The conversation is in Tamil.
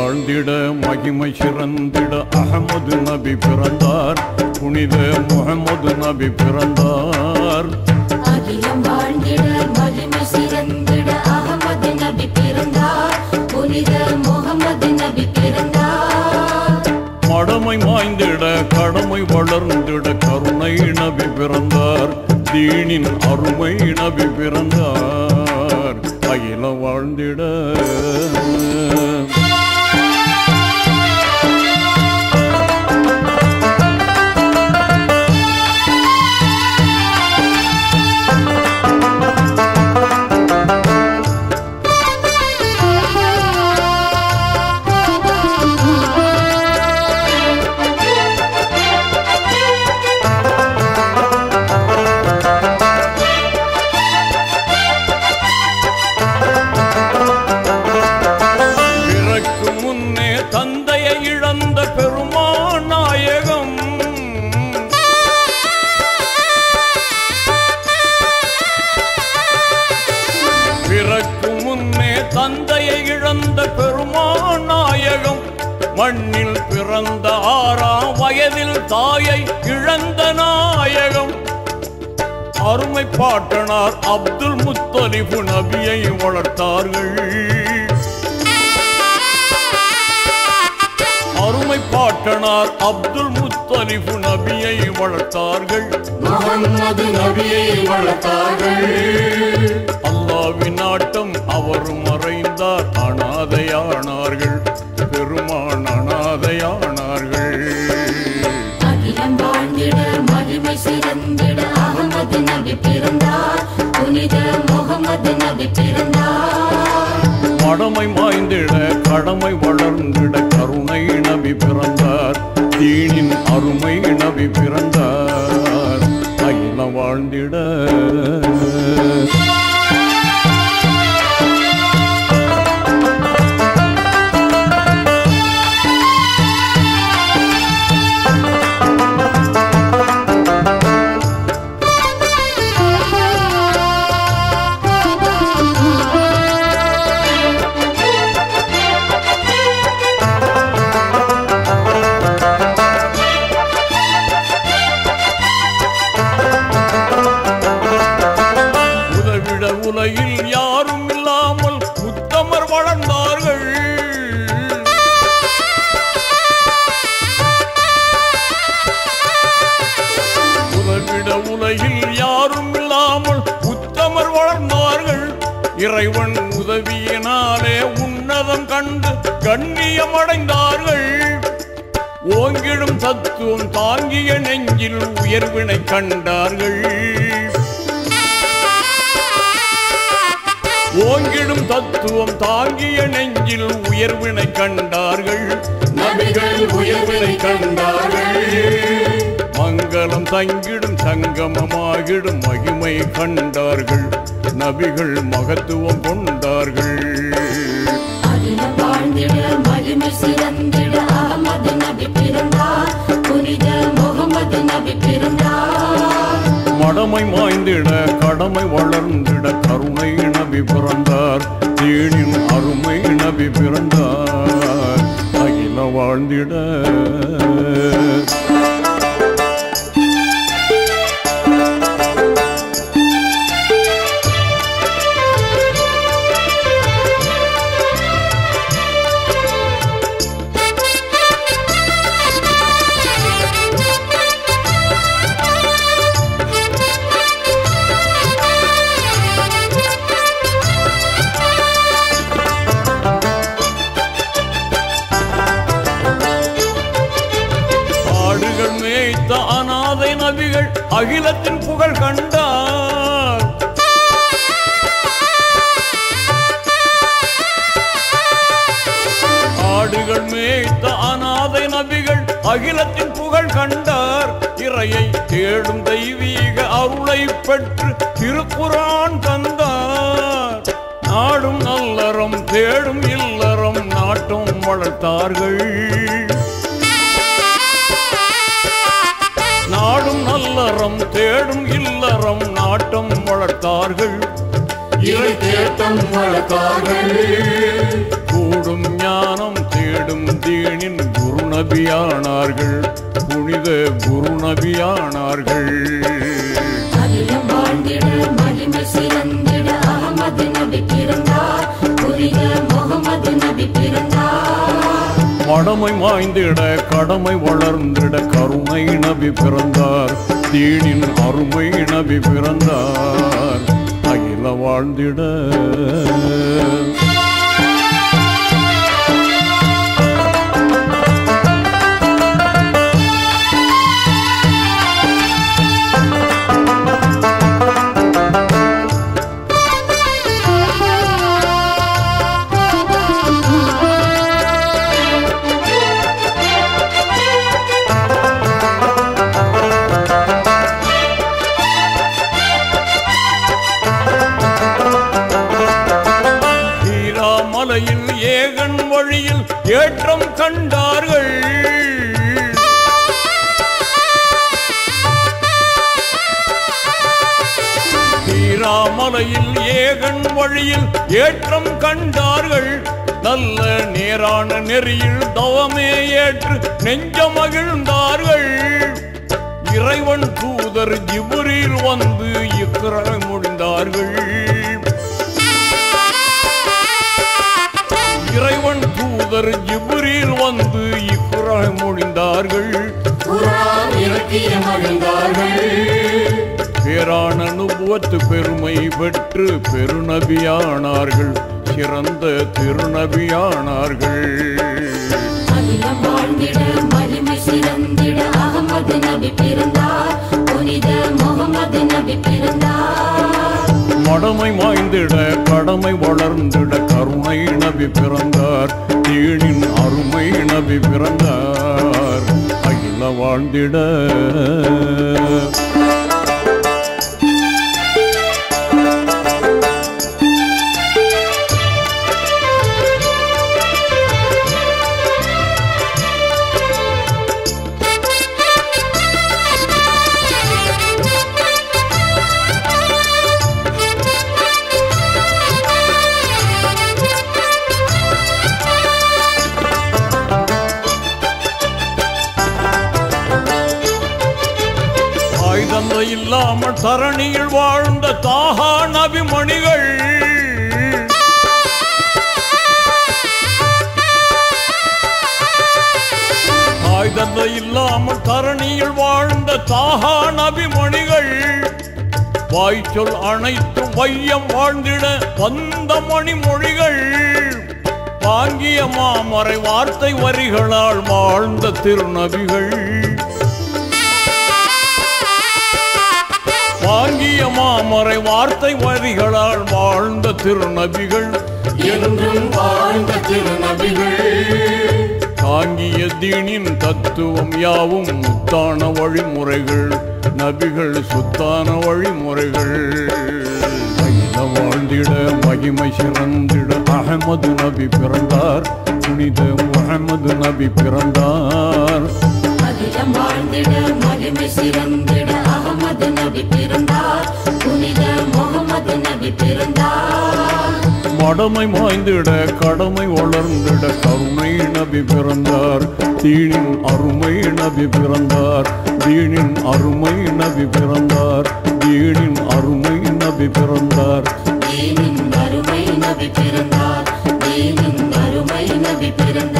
வாழ்ந்திட மகிமை சிறந்திட அகமது நபி பிறந்தார் புனித முகமது நபி பிறந்தார் அகிலம் வாழ்ந்திட மகிமை சிறந்திட அகமது நபி பிறந்தார் புனித முகமது நபி பிறந்தார் மடமை மாய்ந்திட கடமை வளர்ந்திட கருணை நபி பிறந்தார் தீனின் அருமை நபி பிறந்தார் அகிலம் வாழ்ந்திட பிறக்கு முன்னே தந்தையை இழந்த பெருமான் நாயகம் பிறக்கு முன்னே தந்தையை இழந்த பெருமான் நாயகம் மண்ணில் பிறந்த ஆறாம் வயதில் தாயை இழந்த நாயகம் அருமை பாட்டனார் அப்துல் முத்தலிபு நபியை வளர்த்தார்கள் அருமை பாட்டனார் அப்துல் முத்தலிபு நபியை வளர்த்தார்கள் முகம்மது நபியை வளர்த்தார்கள் அல்லாவின் நாட்டம் அவரும் மறைந்தார் அனாதையானார்கள் பெருமான் அனாதையானார்கள் அகிலம் வாழ்ந்திட மகிமை சிறந்திட அகமது நபி பிறந்தார் புனித முகமது நபி பிறந்தார் மடமை மாய்ந்திட கடமை வளர்ந்திட கருணை நபி பிறந்தார் தீனின் அருமை நபி பிறந்தார் அகிலம் வாழ்ந்திட உதவிட உலகில் யாரும் இல்லாமல் உத்தமர் வளர்ந்தார்கள் உதவிட உலகில் யாரும் இல்லாமல் உத்தமர் வளர்ந்தார்கள் இறைவன் உதவியினாலே உன்னதம் கண்டு கண்ணியம் அடைந்தார்கள் ஓங்கிடும் தத்துவம் தாங்கிய நெஞ்சில் உயர்வினை கண்டார்கள் ஓங்கிடும் தத்துவம் தாங்கிய நெஞ்சில் உயர்வினை கண்டார்கள் நபிகள் உயர்வினை கண்டார்கள் மங்களம் தங்கிடும் சங்கமமாகிடும் மகிமை கண்டார்கள் நபிகள் மகத்துவம் கொண்டார்கள் அகிலம் வாழ்ந்திட மகிமை சிறந்திட அகமது நபி பிறந்தார் புனித முகமது நபி பிறந்தார் மடமை மாய்ந்திட கடமை வளர்ந்திட கருணை நபி பிறந்தார் தீனின் அருமை நபி பிறந்தார் அகில வாழ்ந்திட ஆடுகள் மேய்த்த அனாதை நபிகள் அகிலத்தின் புகழ் கண்டார் ஆடுகள் மேய்த்த அனாதை நபிகள் அகிலத்தின் புகழ் கண்டார் இறையை தேடும் தெய்வீக அருளை பெற்று திருக்குரான் தந்தார் நாடும் நல்லறம் தேடும் இல்லறம் நாட்டும் வளர்த்தார்கள் நாடும் நல்லறம் தேடும் இல்லறம் நாட்டம் வளர்த்தார்கள் இறை தேட்டம் வளர்த்தார்கள் கூடும் ஞானம் தேடும் திருநபியானார்கள் அகிலம் வாழ்ந்திட மகிமை சிறந்திட அகமது நபி பிறந்தார் புனித முகமது நபி பிறந்தார் மடமை மாய்ந்திட கடமை வளர்ந்திட கருணை நபி பிறந்தார் தீனின் அருமை நபி பிறந்தார் அகில வாழ்ந்திட ஹீராமலையில் ஏகன் வழியில் ஏற்றம் கண்டார்கள் ஹீராமலையில் ஏகன் வழியில் ஏற்றம் கண்டார்கள் நல்ல நேரான நெறியில் தவமே ஏற்று நெஞ்ச மகிழ்ந்தார்கள் இறைவன் தூதர் ஜிபுரில் வந்து இக்கரை முடிந்தார்கள் இறைவன் தூதர் ஜிப்ரீல் வந்து இக்குறாய் மொழிந்தார்கள் குரான் இறக்கிய மகிழ்ந்தார்கள் பேரான நுபுவத்து பெருமை பெற்று பெருநபியானார்கள் சிறந்த திருநபியானார்கள் அகிலம் வாழ்ந்திட மகிமை சிறந்திட அகமது நபி பிறந்தார் புனித முகமது நபி பிறந்தார் மடமை மாய்ந்திட கடமை வளர்ந்திட கருணை நபி பிறந்தார் தீனின் அருமை நபி பிறந்தார் அகில வாழ்ந்திட ஆயுதந்த இல்லாமல் தரணியில் வாழ்ந்த தாகா நபிமணிகள் ஆயுதந்த இல்லாமல் தரணியில் வாழ்ந்த தாகா நபிமணிகள் வாய்ச்சொல் அனைத்தும் வையம் வாழ்ந்திட வந்த மணிமொழிகள் வாங்கிய மாமறை வார்த்தை வரிகளால் வாழ்ந்த திருநபிகள் வாங்கிய மாமறை வார்த்தை வரிகளால் வாழ்ந்த திருநபிகள் என்றும் வாழ்ந்த திருநபிகள் தாங்கிய தீனின் தத்துவம் யாவும் முத்தான வழிமுறைகள் நபிகள் சுத்தான வழிமுறைகள் அகில வாழ்ந்திட மகிமை சிறந்திட அகமது நபி பிறந்தார் புனித முகமது நபி பிறந்தார் அகிலம் வாழ்ந்திட மகிமை சிறந்திட அகமது நபி பிறந்தார் புனித முகமது நபி பிறந்தார் மடமை மாய்ந்திட கடமை வளர்ந்திட கருணை நபி பிறந்தார் தீனின் அருமை நபி பிறந்தார் தீனின் அருமை நபி பிறந்தார் தீனின் அருமை நபி பிறந்தார் தீனின் அருமை நபி பிறந்தார் தீனின் அருமை நபி பிறந்தார்